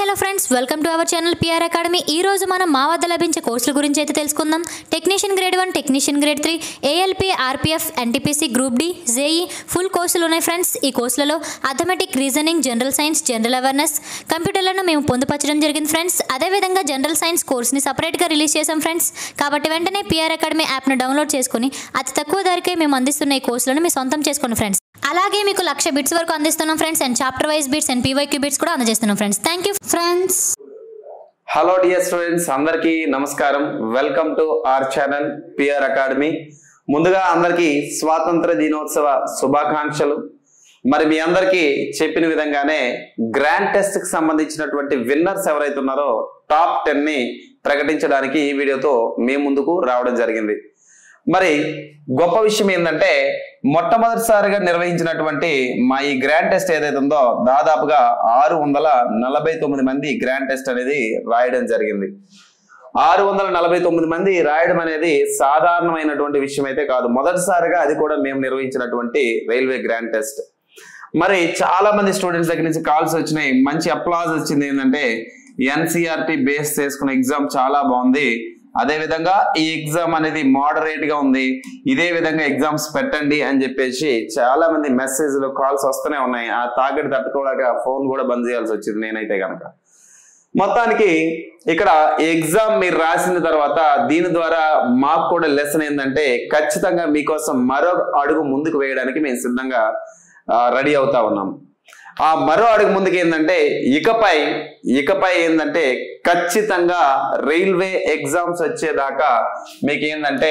hello friends welcome to our channel PR academy ఈ రోజు మనం మా వద్ద లభించే కోర్సుల గురించి అయితే తెలుసుకుందాం technician grade one technician grade three ALP RPF NTPC group D JE full కోర్సులు ఉన్నాయి ఫ్రెండ్స్ ఈ కోర్సులలో arithmetic reasoning general science general awareness కంప్యూటర్లను మేము పొందుపరచడం జరిగింది ఫ్రెండ్స్ అదేవిధంగా జనరల్ సైన్స్ కోర్స్ని సపరేట్గా రిలీజ్ చేసాం ఫ్రెండ్స్ కాబట్టి వెంటనే పిఆర్ అకాడమీ యాప్ను డౌన్లోడ్ చేసుకుని అతి తక్కువ ధరకే మేము అందిస్తున్న ఈ కోర్సులను మీ సొంతం చేసుకోండి ఫ్రెండ్స్ అలాగే మీకు లక్ష బిట్స్ వరకు అందిస్తున్నాం friends and chapter wise bits and PYQ bits కూడా అందజేస్తున్నాం friends thank you friends hello dear students అందరికీ నమస్కారం welcome to our channel PR academy ముందుగా అందరికీ స్వాతంత్ర దినోత్సవ శుభాకాంక్షలు మరి మీ అందరికీ చెప్పిన విధంగానే గ్రాండ్ టెస్ట్ కి సంబంధించినటువంటి విన్నర్స్ ఎవరైతే ఉన్నారో టాప్ టెన్ ని ప్రకటించడానికి ఈ వీడియోతో మీ ముందుకు రావడం జరిగింది మరి గొప్ప విషయం ఏంటంటే మొట్టమొదటిసారిగా నిర్వహించినటువంటి మా ఈ గ్రాండ్ టెస్ట్ ఏదైతే ఉందో దాదాపుగా ఆరు వందల నలభై తొమ్మిది మంది గ్రాండ్ టెస్ట్ అనేది రాయడం జరిగింది ఆరు వందల నలభై తొమ్మిది మంది రాయడం అనేది సాధారణమైనటువంటి విషయం అయితే కాదు మొదటిసారిగా అది కూడా మేము నిర్వహించినటువంటి రైల్వే గ్రాండ్ టెస్ట్ మరి చాలా మంది స్టూడెంట్స్ దగ్గర నుంచి కాల్స్ వచ్చినాయి మంచి అప్లాజ్ వచ్చింది ఏంటంటే ఎన్సీఆర్టీ బేస్ చేసుకున్న ఎగ్జామ్ చాలా బాగుంది అదే విధంగా ఈ ఎగ్జామ్ అనేది మోడరేట్ గా ఉంది ఇదే విధంగా ఎగ్జామ్స్ పెట్టండి అని చెప్పేసి చాలా మంది మెసేజ్లు కాల్స్ వస్తూనే ఉన్నాయి ఆ తాగడి తట్టుకోలేక ఫోన్ కూడా బంద్ చేయాల్సి వచ్చింది నేనైతే కనుక మొత్తానికి ఇక్కడ ఎగ్జామ్ మీరు రాసిన తర్వాత దీని ద్వారా మాకు కూడా లెసన్ ఏంటంటే ఖచ్చితంగా మీకోసం మరో అడుగు ముందుకు వేయడానికి మేము సిద్ధంగా రెడీ అవుతా ఉన్నాం ఆ మరో అడుగు ముందుకు ఏంటంటే ఇకపై ఇకపై ఏంటంటే ఖచ్చితంగా రైల్వే ఎగ్జామ్స్ వచ్చేదాకా మీకు ఏంటంటే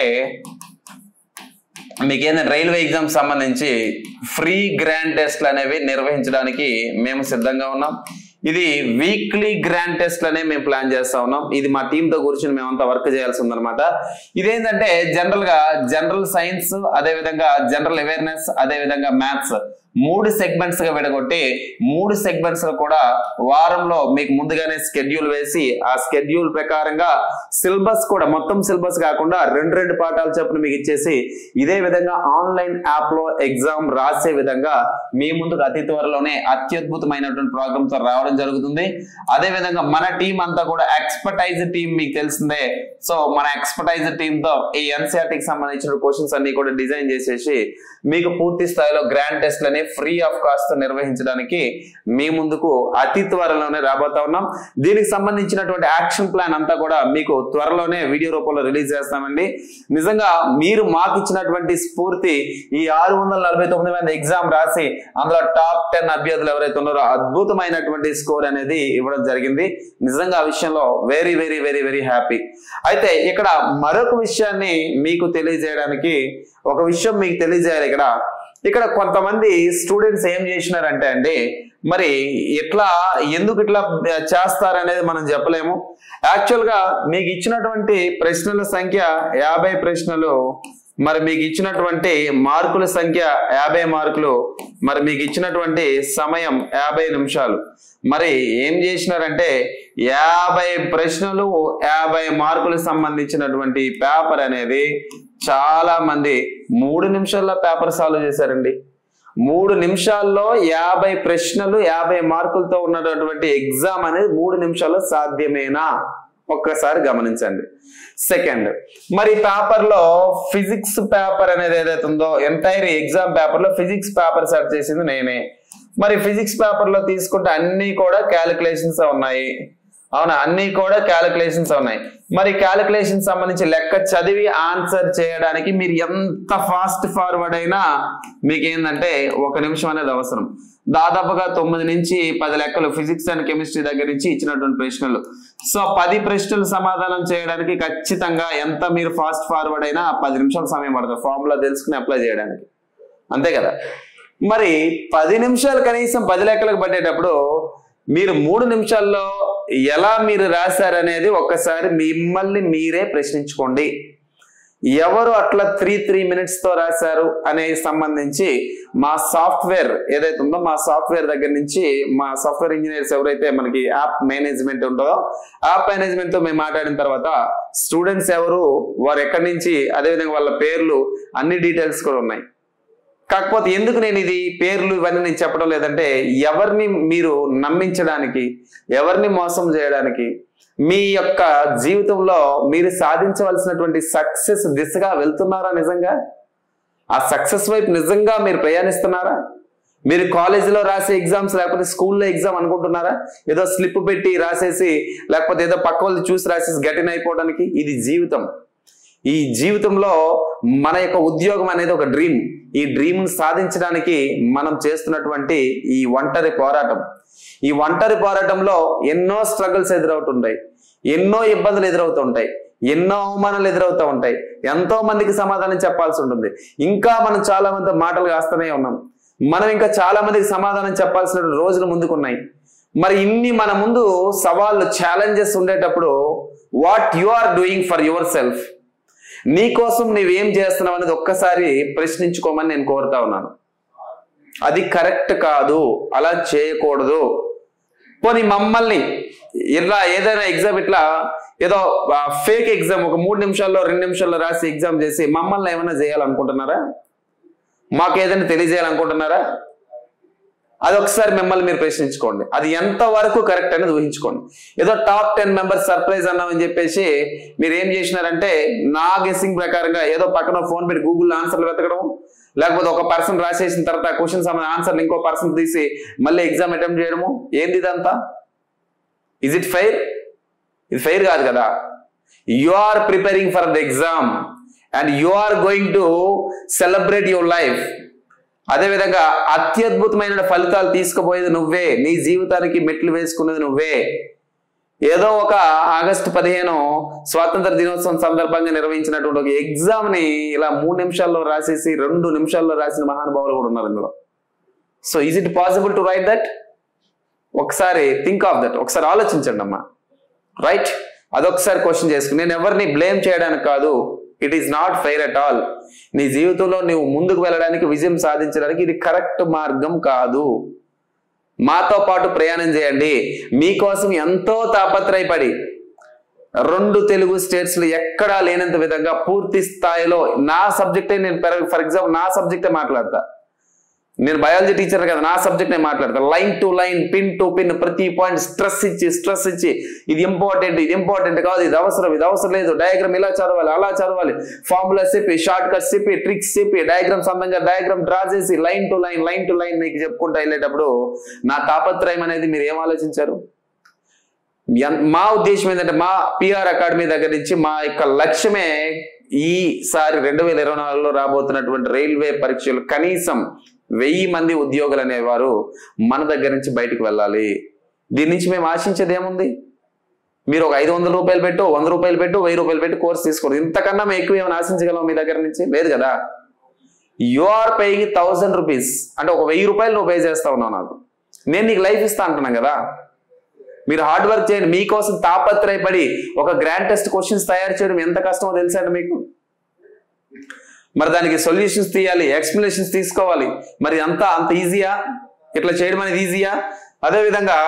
మీకు ఏంటంటే రైల్వే ఎగ్జామ్ సంబంధించి ఫ్రీ గ్రాండ్ టెస్ట్లు అనేవి నిర్వహించడానికి మేము సిద్ధంగా ఉన్నాం ఇది వీక్లీ గ్రాండ్ టెస్ట్ అనే మేము ప్లాన్ చేస్తా ఉన్నాం ఇది మా టీమ్ తో కూర్చొని మేమంతా వర్క్ చేయాల్సి ఉందన్నమాట ఇదేంటంటే జనరల్ గా జనరల్ సైన్స్ అదే విధంగా జనరల్ అవేర్నెస్ అదే విధంగా మ్యాథ్స్ మూడు సెగ్మెంట్స్ గా విడగొట్టి మూడు సెగ్మెంట్స్ లో కూడా వారంలో మీకు ముందుగానే స్కెడ్యూల్ వేసి ఆ స్కెడ్యూల్ ప్రకారంగా సిలబస్ కూడా మొత్తం సిలబస్ కాకుండా రెండు రెండు పాఠాలు చొప్పున మీకు ఇచ్చేసి ఇదే విధంగా ఆన్లైన్ యాప్ లో ఎగ్జామ్ రాసే విధంగా మీ ముందుకు అతి త్వరలోనే అత్యద్భుతమైనటువంటి ప్రోగ్రామ్ తో రావడం జరుగుతుంది అదే విధంగా మన టీం అంతా కూడా ఎక్స్పర్టైజ్ టీం మీకు తెలిసిందే సో మన ఎక్స్పర్టైజ్ టీం తో ఈ ఎన్సీఆర్టీకి సంబంధించిన క్వశ్చన్స్ అన్ని కూడా డిజైన్ చేసేసి మీకు పూర్తి స్థాయిలో గ్రాండ్ టెస్ట్లని ఫ్రీ ఆఫ్ కాస్ట్ నిర్వహించడానికి మీ ముందుకు అతి త్వరలోనే రాబోతా ఉన్నాం దీనికి సంబంధించినటువంటి యాక్షన్ ప్లాన్ అంతా కూడా మీకు త్వరలోనే వీడియో రూపంలో రిలీజ్ చేస్తామండి నిజంగా మీరు మాకు ఇచ్చినటువంటి స్ఫూర్తి ఈ ఆరు వందల నలభై తొమ్మిది మంది ఎగ్జామ్ రాసి అందులో టాప్ టెన్ అభ్యర్థులు ఎవరైతే ఉన్నారో అద్భుతమైనటువంటి స్కోర్ అనేది ఇవ్వడం జరిగింది నిజంగా ఆ విషయంలో very very very very happy అయితే ఇక్కడ మరొక విషయాన్ని మీకు తెలియజేయడానికి ఒక విషయం మీకు తెలియజేయాలి ఇక్కడ ఇక్కడ కొంతమంది స్టూడెంట్స్ ఏం చేసినారంటే అండి మరి ఎట్లా ఎందుకు ఇట్లా చేస్తారనేది మనం చెప్పలేము యాక్చువల్ గా మీకు ఇచ్చినటువంటి ప్రశ్నల సంఖ్య యాభై ప్రశ్నలు మరి మీకు ఇచ్చినటువంటి మార్కుల సంఖ్య యాభై మార్కులు మరి మీకు ఇచ్చినటువంటి సమయం యాభై నిమిషాలు మరి ఏం చేసినారంటే యాభై ప్రశ్నలు యాభై మార్కులకు సంబంధించినటువంటి పేపర్ అనేది చాలా మంది మూడు నిమిషాల్లో పేపర్ సాల్వ్ చేశారండి మూడు నిమిషాల్లో యాభై ప్రశ్నలు యాభై మార్కులతో ఉన్నటువంటి ఎగ్జామ్ అనేది మూడు నిమిషాల్లో సాధ్యమేనా ఒక్కసారి గమనించండి సెకండ్ మరి పేపర్ లో ఫిజిక్స్ పేపర్ అనేది ఏదైతే ఉందో ఎంటైర్ ఎగ్జామ్ పేపర్ లో ఫిజిక్స్ పేపర్ సెర్చ్ చేసింది నేనే మరి ఫిజిక్స్ పేపర్ లో తీసుకుంటే అన్ని కూడా క్యాలిక్యులేషన్స్ ఉన్నాయి అవునా అన్ని కూడా క్యాలిక్యులేషన్స్ ఉన్నాయి మరి క్యాలిక్యులేషన్ సంబంధించి లెక్క చదివి ఆన్సర్ చేయడానికి మీరు ఎంత ఫాస్ట్ ఫార్వర్డ్ అయినా మీకు ఏంటంటే ఒక నిమిషం అనేది అవసరం దాదాపుగా తొమ్మిది నుంచి పది లెక్కలు ఫిజిక్స్ అండ్ కెమిస్ట్రీ దగ్గర నుంచి ఇచ్చినటువంటి ప్రశ్నలు సో పది ప్రశ్నలు సమాధానం చేయడానికి ఖచ్చితంగా ఎంత మీరు ఫాస్ట్ ఫార్వర్డ్ అయినా పది నిమిషాల సమయం పడుతుంది ఫార్ములా తెలుసుకుని అప్లై చేయడానికి అంతే కదా మరి పది నిమిషాలు కనీసం పది లెక్కలకు పట్టేటప్పుడు మీరు మూడు నిమిషాల్లో ఎలా మీరు రాశారనేది ఒక్కసారి మిమ్మల్ని మీరే ప్రశ్నించుకోండి ఎవరు అట్లా త్రీ త్రీ మినిట్స్ తో రాశారు అనే సంబంధించి మా సాఫ్ట్వేర్ ఏదైతే ఉందో మా సాఫ్ట్వేర్ దగ్గర నుంచి మా సాఫ్ట్వేర్ ఇంజనీర్స్ ఎవరైతే మనకి యాప్ మేనేజ్మెంట్ ఉంటుందో యాప్ మేనేజ్మెంట్ తో మేము మాట్లాడిన తర్వాత స్టూడెంట్స్ ఎవరు వారు ఎక్కడి నుంచి అదేవిధంగా వాళ్ళ పేర్లు అన్ని డీటెయిల్స్ కూడా ఉన్నాయి కాకపోతే ఎందుకు నేను ఇది పేర్లు ఇవన్నీ నేను చెప్పడం లేదంటే ఎవరిని మీరు నమ్మించడానికి ఎవరిని మోసం చేయడానికి మీ యొక్క జీవితంలో మీరు సాధించవలసినటువంటి సక్సెస్ దిశగా వెళ్తున్నారా నిజంగా ఆ సక్సెస్ వైపు నిజంగా మీరు ప్రయాణిస్తున్నారా మీరు కాలేజీలో రాసే ఎగ్జామ్స్ లేకపోతే స్కూల్లో ఎగ్జామ్ అనుకుంటున్నారా ఏదో స్లిప్ పెట్టి రాసేసి లేకపోతే ఏదో పక్క వాళ్ళు చూసి రాసేసి గట్టిన అయిపోవడానికి ఇది జీవితం ఈ జీవితంలో మన యొక్క ఉద్యోగం అనేది ఒక డ్రీమ్ ఈ డ్రీమ్ సాధించడానికి మనం చేస్తున్నటువంటి ఈ ఒంటరి పోరాటం ఈ ఒంటరి పోరాటంలో ఎన్నో స్ట్రగుల్స్ ఎదురవుతుంటాయి ఎన్నో ఇబ్బందులు ఎదురవుతుంటాయి ఎన్నో అవమానాలు ఎదురవుతూ ఉంటాయి ఎంతో మందికి సమాధానం చెప్పాల్సి ఉంటుంది ఇంకా మనం చాలా మంది మాటలు కాస్తూనే ఉన్నాం మనం ఇంకా చాలా మందికి సమాధానం చెప్పాల్సిన రోజులు ముందుకున్నాయి మరి ఇన్ని మన ముందు సవాళ్ళు ఛాలెంజెస్ ఉండేటప్పుడు what you are doing for yourself నీ కోసం నువ్వేం చేస్తున్నావు అనేది ఒక్కసారి ప్రశ్నించుకోమని నేను కోరుతా ఉన్నాను అది కరెక్ట్ కాదు అలా చేయకూడదు పోనీ మమ్మల్ని ఇలా ఏదైనా ఎగ్జామ్ ఇట్లా ఏదో ఫేక్ ఎగ్జామ్ ఒక మూడు నిమిషాల్లో రెండు నిమిషాల్లో రాసి ఎగ్జామ్ చేసి మమ్మల్ని ఏమైనా చేయాలనుకుంటున్నారా మాకు ఏదైనా తెలియజేయాలనుకుంటున్నారా అది ఒకసారి మిమ్మల్ని మీరు ప్రశ్నించుకోండి అది ఎంత వరకు కరెక్ట్ అనేది ఊహించుకోండి ఏదో టాప్ టెన్ మెంబర్స్ సర్ప్రైజ్ అన్నామని చెప్పేసి మీరు ఏం చేసినారంటే నా గెస్సింగ్ ప్రకారంగా ఏదో పక్కన ఫోన్ పెట్టి గూగుల్ ఆన్సర్లు వెతకడం లేకపోతే ఒక పర్సన్ రాసేసిన తర్వాత క్వశ్చన్ సంబంధించిన ఆన్సర్లు ఇంకో పర్సన్ తీసి మళ్ళీ ఎగ్జామ్ అటెంప్ట్ చేయడము ఏంది ఇదంతా ఇజ్ ఇట్ ఫెయిర్ ఇది ఫెయిర్ కాదు కదా you are preparing for the exam and you are going to celebrate your life అదేవిధంగా అత్యద్భుతమైన ఫలితాలు తీసుకుపోయేది నువ్వే నీ జీవితానికి మెట్లు వేసుకునేది నువ్వే ఏదో ఒక ఆగస్టు పదిహేను స్వాతంత్ర దినోత్సవం సందర్భంగా నిర్వహించినటువంటి ఒక ఎగ్జామ్ ని ఇలా మూడు నిమిషాల్లో రాసేసి రెండు నిమిషాల్లో రాసిన మహానుభావులు కూడా ఉన్నారు ఇందులో so is it possible to write that ఒకసారి థింక్ ఆఫ్ దట్ ఒకసారి ఆలోచించండి అమ్మా రైట్ అదొకసారి క్వశ్చన్ చేసుకుని నేను ఎవరిని బ్లేమ్ చేయడానికి కాదు it is not fair at all నీ జీవితంలో నువ్వు ముందుకు వెళ్ళడానికి విజయం సాధించడానికి ఇది కరెక్ట్ మార్గం కాదు మాతో పాటు ప్రయాణం చేయండి మీకోసం ఎంతో తాపత్రయపడి రెండు తెలుగు స్టేట్స్ లో ఎక్కడా లేనంత విధంగా పూర్తి స్థాయిలో నా సబ్జెక్టే నేను ఫర్ ఎగ్జాంపుల్ నా సబ్జెక్టే మాట్లాడతా నేను బయాలజీ టీచర్ కదా నా సబ్జెక్ట్ నేను మాట్లాడతాను line to line pin to pin ప్రతి పాయింట్ స్ట్రెస్ ఇచ్చి స్ట్రెస్ ఇచ్చి ఇది ఇంపార్టెంట్ ఇది ఇంపార్టెంట్ కాదు ఇది అవసరం ఇది అవసరం లేదు డయాగ్రామ్ ఇలా చదవాలి అలా చదవాలి ఫార్ములా చెప్పి షార్ట్ కట్స్ చెప్పి ట్రిక్స్ చెప్పి డయాగ్రామ్ సంబంధంగా డయాగ్రామ్ డ్రా చేసి line to line line to line మీకు చెప్పుకుంటూ వెళ్ళేటప్పుడు నా తాపత్రయం అనేది మీరు ఏం ఆలోచించారు ఎన్- మా ఉద్దేశం ఏంటంటే మా పిఆర్ అకాడమీ దగ్గర నుంచి మా యొక్క లక్ష్యమే ఈసారి రెండు వేల ఇరవై నాలుగులో రాబోతున్నటువంటి రైల్వే పరీక్షలు కనీసం వెయ్యి మంది ఉద్యోగులు అనేవారు మన దగ్గర నుంచి బయటకు వెళ్ళాలి దీని నుంచి మేము ఆశించేది ఏముంది మీరు ఒక ఐదు వందల రూపాయలు పెట్టు వంద రూపాయలు పెట్టు వెయ్యి రూపాయలు పెట్టి కోర్స్ తీసుకోండి ఇంతకన్నా మేము ఎక్కువ ఏమైనా ఆశించగలం మీ దగ్గర నుంచి లేదు కదా you are paying thousand rupees అంటే ఒక వెయ్యి రూపాయలు నువ్వు పే చేస్తా ఉన్నావు నాకు నేను నీకు లైఫ్ ఇస్తా అంటున్నాను కదా మీరు హార్డ్ వర్క్ చేయండి మీకోసం తాపత్రయపడి ఒక గ్రాండ్ టెస్ట్ క్వశ్చన్స్ తయారు చేయడం ఎంత కష్టమో తెలుసా అండి మీకు మరి దానికి సొల్యూషన్స్ తీయాలి ఎక్స్ప్లెనేషన్స్ తీసుకోవాలి మరి అంత అంత ఈజీయా ఇట్లా చేయడం అనేది ఈజీయా అదే విధంగా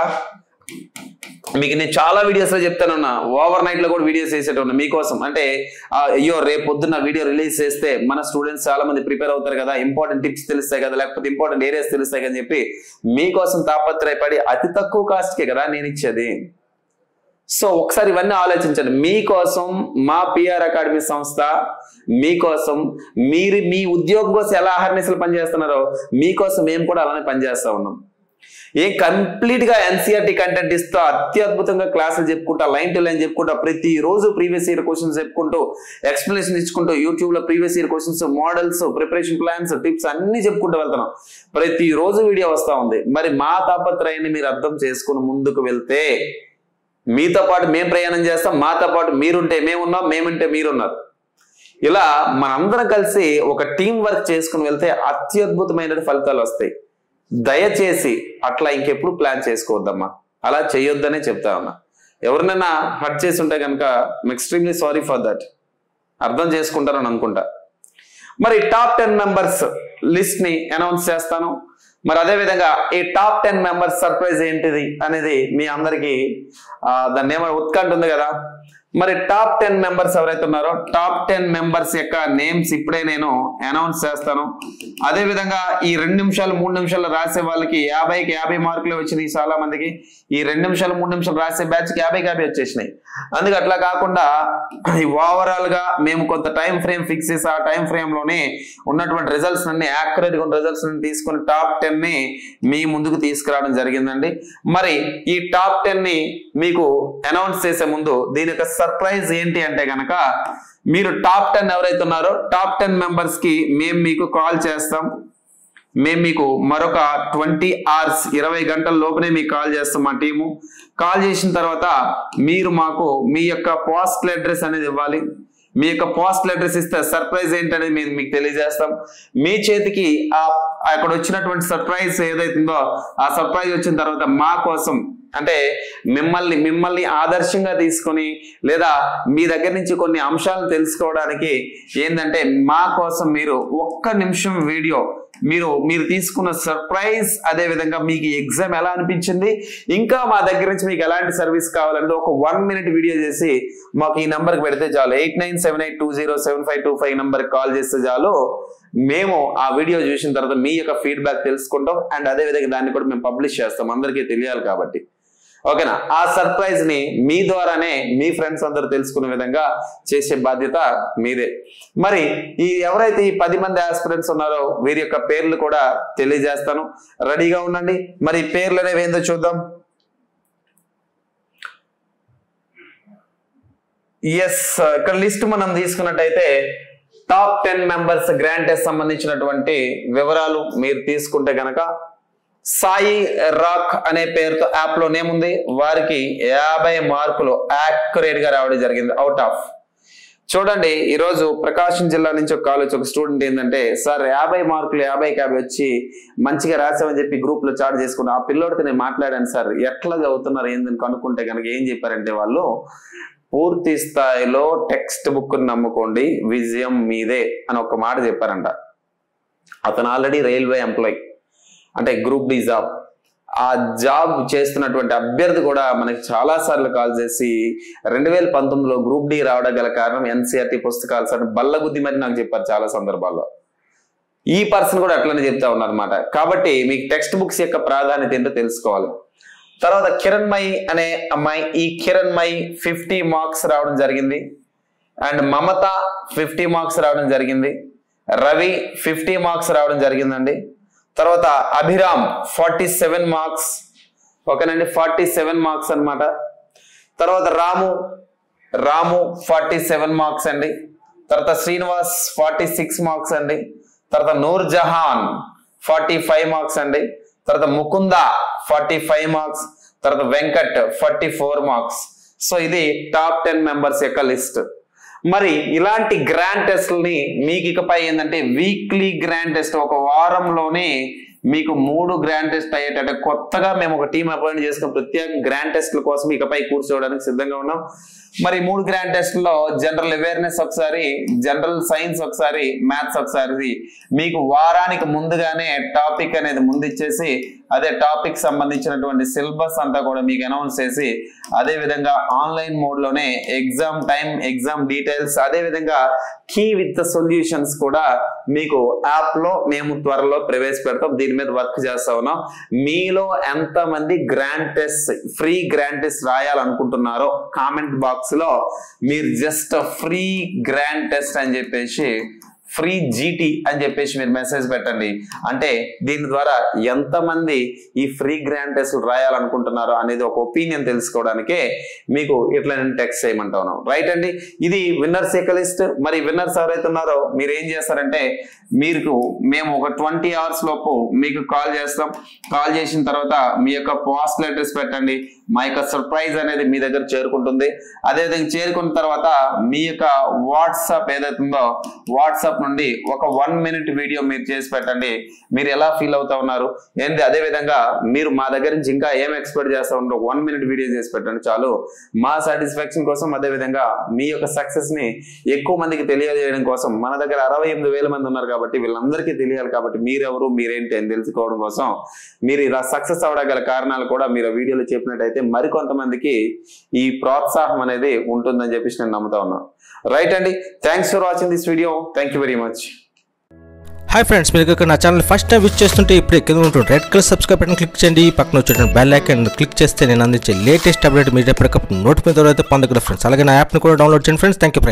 మీకు నేను చాలా వీడియోస్ లో చెప్తానున్నా ఓవర్ నైట్ లో కూడా వీడియోస్ చేసేటన్నా మీకోసం అంటే ఆ, అయ్యో రేపు పొద్దున్న వీడియో రిలీజ్ చేస్తే మన స్టూడెంట్స్ చాలా మంది ప్రిపేర్ అవుతారు కదా ఇంపార్టెంట్ టిప్స్ తెలుస్తాయి కదా లేకపోతే ఇంపార్టెంట్ ఏరియాస్ తెలుస్తాయి కదా అని చెప్పి మీకోసం తాపత్రయపడి అతి తక్కువ కాస్ట్ కే కదా నేను ఇచ్చేది సో ఒకసారి ఇవన్నీ ఆలోచించండి మీకోసం మా పిఆర్ అకాడమీ సంస్థ మీకోసం మీరు మీ ఉద్యోగం కోసం ఎలా అహర్నిశలు పనిచేస్తున్నారో మీకోసం మేము కూడా అలానే పనిచేస్తా ఉన్నాం ఏం కంప్లీట్ గా ఎన్సీఆర్టీ కంటెంట్ ఇస్తూ అత్యద్భుతంగా క్లాసులు చెప్పుకుంటా లైన్ టు లైన్ చెప్పుకుంటా ప్రతి రోజు ప్రీవియస్ ఇయర్ క్వశ్చన్స్ చెప్పుకుంటూ ఎక్స్ప్లెనేషన్ ఇచ్చుకుంటూ యూట్యూబ్ లో previous year questions models preparation plans tips అన్ని చెప్పుకుంటూ వెళ్తున్నాం ప్రతి రోజు వీడియో వస్తా ఉంది మరి మా తాపత్రయాన్ని మీరు అర్థం చేసుకుని ముందుకు వెళ్తే మీతో పాటు మేము ప్రయాణం చేస్తాం మాతో పాటు మీరుంటే మేమున్నాం మేముంటే మీరున్నారు ఇలా మనందరం కలిసి ఒక టీం వర్క్ చేసుకుని వెళ్తే అత్యద్భుతమైన ఫలితాలు వస్తాయి దయచేసి అట్లా ఇంకెప్పుడు ప్లాన్ చేసుకోవద్దమ్మా అలా చేయొద్దనే చెప్తా ఉన్నా ఎవరినైనా హర్ట్ చేసి ఉంటే కనుక ఎక్స్ట్రీమ్లీ సారీ ఫర్ దట్ అర్థం చేసుకుంటారని అనుకుంటా మరి టాప్ టెన్ మెంబర్స్ లిస్ట్ ని అనౌన్స్ చేస్తాను మరి అదే విధంగా ఈ టాప్ టెన్ మెంబర్స్ సర్ప్రైజ్ ఏంటిది అనేది మీ అందరికి ఆ, దాన్ని ఏమైనా ఉత్కంఠ ఉంది కదా మరి టాప్ టెన్ మెంబర్స్ ఎవరైతే ఉన్నారో టాప్ టెన్ మెంబర్స్ యొక్క నేమ్స్ ఇప్పుడే నేను అనౌన్స్ చేస్తాను అదే విధంగా ఈ రెండు నిమిషాలు మూడు నిమిషాలు రాసే వాళ్ళకి యాభైకి యాభై మార్కులు వచ్చినాయి చాలా మందికి ఈ రెండు నిమిషాలు మూడు నిమిషాలు రాసే బ్యాచ్ కి యాభై యాభై వచ్చేసినాయి అందుకే అట్లా కాకుండా ఈ ఓవరాల్ గా మేము కొంత టైం ఫ్రేమ్ ఫిక్స్ చేసి ఆ టైం ఫ్రేమ్ లోనే ఉన్నటువంటి రిజల్ట్స్ అన్ని యాక్యురేట్ గా ఉన్న రిజల్ట్స్ తీసుకొని టాప్ టెన్ ని మీ ముందుకు తీసుకురావడం జరిగిందండి మరి ఈ టాప్ టెన్ ని మీకు అనౌన్స్ చేసే ముందు దీని యొక్క సర్ప్రైజ్ ఏంటి అంటే గనక మీరు టాప్ టెన్ ఎవరైతే ఉన్నారో టాప్ టెన్ మెంబర్స్ కి మేము మీకు కాల్ చేస్తాం మేము మీకు మరొక ట్వంటీ అవర్స్ ఇరవై గంటల లోపునే మీకు కాల్ చేస్తాం మా టీము కాల్ చేసిన తర్వాత మీరు మాకు మీ యొక్క పోస్టల్ అడ్రస్ అనేది ఇవ్వాలి మీ యొక్క పోస్టల్ అడ్రస్ ఇస్తే సర్ప్రైజ్ ఏంటనేది మేము మీకు తెలియజేస్తాం మీ చేతికి ఆ అక్కడ వచ్చినటువంటి సర్ప్రైజ్ ఏదైతుందో ఆ సర్ప్రైజ్ వచ్చిన తర్వాత మా కోసం అంటే మిమ్మల్ని మిమ్మల్ని ఆదర్శంగా తీసుకొని లేదా మీ దగ్గర నుంచి కొన్ని అంశాలను తెలుసుకోవడానికి ఏంటంటే మా కోసం మీరు ఒక్క నిమిషం వీడియో మీరు మీరు తీసుకున్న సర్ప్రైజ్ అదే విధంగా మీకు ఎగ్జామ్ ఎలా అనిపించింది ఇంకా మా దగ్గర నుంచి మీకు ఎలాంటి సర్వీస్ కావాలంటే ఒక వన్ మినిట్ వీడియో చేసి మాకు ఈ నంబర్కి పెడితే చాలు eight nine seven eight two zero seven five two five నంబర్కి కాల్ చేస్తే చాలు మేము ఆ వీడియో చూసిన తర్వాత మీ యొక్క ఫీడ్బ్యాక్ తెలుసుకుంటాం అండ్ అదే విధంగా దాన్ని కూడా మేము పబ్లిష్ చేస్తాం అందరికీ తెలియాలి కాబట్టి ఓకేనా ఆ సర్ప్రైజ్ ని మీ ద్వారానే మీ ఫ్రెండ్స్ అందరూ తెలుసుకునే విధంగా చేసే బాధ్యత మీదే మరి ఈ ఎవరైతే ఈ పది మంది ఆస్పిరెంట్స్ ఉన్నారో వీరి యొక్క పేర్లు కూడా తెలియజేస్తాను రెడీగా ఉండండి మరి ఈ పేర్లు అనేవి ఏందో చూద్దాం ఎస్ ఇక్కడ లిస్ట్ మనం తీసుకున్నట్టయితే టాప్ టెన్ మెంబర్స్ గ్రాంట్ సంబంధించినటువంటి వివరాలు మీరు తీసుకుంటే గనక సాయి రాక్ అనే పేరుతో యాప్ లో నేముంది వారికి యాభై మార్కులు యాక్యురేట్ గా రావడం జరిగింది అవుట్ ఆఫ్ చూడండి ఈరోజు ప్రకాశం జిల్లా నుంచి ఒక కాలేజ్ ఒక స్టూడెంట్ ఏంటంటే సార్ యాభై మార్కులు యాభైకి యాభై వచ్చి మంచిగా రాసామని చెప్పి గ్రూప్ లో చాట్ చేసుకుని ఆ పిల్లోడితో నేను మాట్లాడాను సార్ ఎట్లా చదువుతున్నారు ఏందని కనుక్కుంటే కనుక ఏం చెప్పారంటే వాళ్ళు పూర్తి స్థాయిలో టెక్స్ట్ బుక్ నమ్ముకోండి విజయం మీదే అని ఒక మాట చెప్పారంట అతను ఆల్రెడీ రైల్వే ఎంప్లాయ్ అంటే గ్రూప్ డి జాబ్ ఆ జాబ్ చేస్తున్నటువంటి అభ్యర్థి కూడా మనకి చాలా సార్లు కాల్ చేసి రెండు వేల పంతొమ్మిదిలో గ్రూప్ డి రావడం గల కారణం ఎన్సీఆర్టీ పుస్తకాలు సార్ బల్లగుద్ది మరి నాకు చెప్పారు చాలా సందర్భాల్లో ఈ పర్సన్ కూడా అట్లనే చెప్తా ఉన్నారన్నమాట కాబట్టి మీకు టెక్స్ట్ బుక్స్ యొక్క ప్రాధాన్యత ఏంటో తెలుసుకోవాలి తర్వాత కిరణ్మయి అనే అమ్మాయి ఈ కిరణ్మయి ఫిఫ్టీ మార్క్స్ రావడం జరిగింది అండ్ మమత ఫిఫ్టీ మార్క్స్ రావడం జరిగింది రవి ఫిఫ్టీ మార్క్స్ రావడం జరిగిందండి తర్వాత అభిరామ్ ఫార్టీ సెవెన్ మార్క్స్ ఓకేనండి ఫార్టీ సెవెన్ మార్క్స్ అన్నమాట తర్వాత Ramu Ramu forty seven marks అండి తర్వాత శ్రీనివాస్ ఫార్టీ సిక్స్ మార్క్స్ అండి తర్వాత Noor Jahan forty five marks అండి తర్వాత ముకుంద ఫార్టీ ఫైవ్ మార్క్స్ తర్వాత Venkat forty four marks so ఇది టాప్ టెన్ మెంబర్స్ యొక్క లిస్ట్ మరి ఇలాంటి గ్రాండ్ టెస్ట్లని మీకు ఇకపై ఏంటంటే వీక్లీ గ్రాండ్ టెస్ట్ ఒక వారంలోనే మీకు మూడు గ్రాండ్ టెస్ట్ అయ్యేటట్టు కొత్తగా మేము ఒక టీం అపాయింట్ చేసుకుని ప్రత్యేక గ్రాండ్ టెస్ట్ల కోసం ఇకపై కూర్చోవడానికి సిద్ధంగా ఉన్నాం మరి ఈ మూడు గ్రాండ్ టెస్ట్లో జనరల్ అవేర్నెస్ ఒకసారి జనరల్ సైన్స్ ఒకసారి మ్యాథ్స్ ఒకసారి మీకు వారానికి ముందుగానే టాపిక్ అనేది ముందు ఇచ్చేసి అదే టాపిక్ సంబంధించినటువంటి సిలబస్ అంతా కూడా మీకు అనౌన్స్ చేసి అదే విధంగా ఆన్లైన్ మోడ్ లోనే ఎగ్జామ్ టైం ఎగ్జామ్ డీటెయిల్స్ అదే విధంగా కీ విత్ సొల్యూషన్స్ కూడా మీకు యాప్ లో మేము త్వరలో ప్రవేశపెడతాం దీని మీద వర్క్ చేస్తా ఉన్నాం మీలో ఎంత మంది grand test free grand test రాయాలనుకుంటున్నారో కామెంట్ బాక్స్ లో మీరు జస్ట్ ఫ్రీ గ్రాండ్ టెస్ట్ అని చెప్పేసి ఫ్రీ జీటీ అని చెప్పేసి మీరు మెసేజ్ పెట్టండి అంటే దీని ద్వారా ఎంతమంది ఈ ఫ్రీ గ్రాండ్ టెస్ట్లు రాయాలనుకుంటున్నారో అనేది ఒక ఒపీనియన్ తెలుసుకోవడానికే మీకు ఇట్లా నేను టెక్స్ట్ చేయమంటాను రైట్ అండి ఇది విన్నర్స్ యొక్క లిస్ట్ మరి విన్నర్స్ ఎవరైతే ఉన్నారో మీరు ఏం చేస్తారంటే మీకు మేము ఒక ట్వంటీ అవర్స్ లోపు మీకు కాల్ చేస్తాం కాల్ చేసిన తర్వాత మీ యొక్క పోస్టల్ అడ్రస్ పెట్టండి మా యొక్క సర్ప్రైజ్ అనేది మీ దగ్గర చేరుకుంటుంది అదేవిధంగా చేరుకున్న తర్వాత మీ యొక్క వాట్సాప్ ఏదైతే ఉందో వాట్సాప్ నుండి ఒక వన్ మినిట్ వీడియో మీరు చేసి పెట్టండి మీరు ఎలా ఫీల్ అవుతా ఉన్నారు ఏంటి అదే విధంగా మీరు మా దగ్గర నుంచి ఇంకా ఏం ఎక్స్పెక్ట్ చేస్తా ఉంటారు వన్ మినిట్ వీడియో చేసి పెట్టండి చాలు మా సాటిస్ఫాక్షన్ కోసం అదే విధంగా మీ యొక్క సక్సెస్ ని ఎక్కువ మందికి తెలియజేయడం కోసం మన దగ్గర అరవై ఎనిమిది వేల మంది ఉన్నారు కాబట్టి వీళ్ళందరికీ తెలియాలి కాబట్టి మీరెవరు మీరేంటి అని తెలుసుకోవడం కోసం మీరు ఇలా సక్సెస్ అవడం గల కారణాలు కూడా మీరు ఆ వీడియోలో చెప్పినట్టయితే మరికొంతమందికి ఈ ప్రోత్సాహం అనేది ఉంటుందని చెప్పేసి నేను నమ్ముతా ఉన్నాను రైట్ అండి thanks for watching this video thank you very much hi friends మీరు ఇక్కడ నా ఛానల్ ఫస్ట్ టైం విచ్ చేస్తుంటే ఇప్పుడు కింద ఉంటుంది red colour subscribe button click చేయండి పక్కన వచ్చేటువంటి బెల్ ఐకాన్ క్లిక్ చేస్తే నేను అందించే లేటెస్ట్ అప్డేట్ మీరు ఎప్పటికప్పుడు నోటిఫికేషన్ అయితే పొందగలరు ఫ్రెండ్స్ అలాగే నా యాప్ని కూడా డౌన్లోడ్ చేయండి ఫ్రెండ్స్ థ్యాంక్ యూ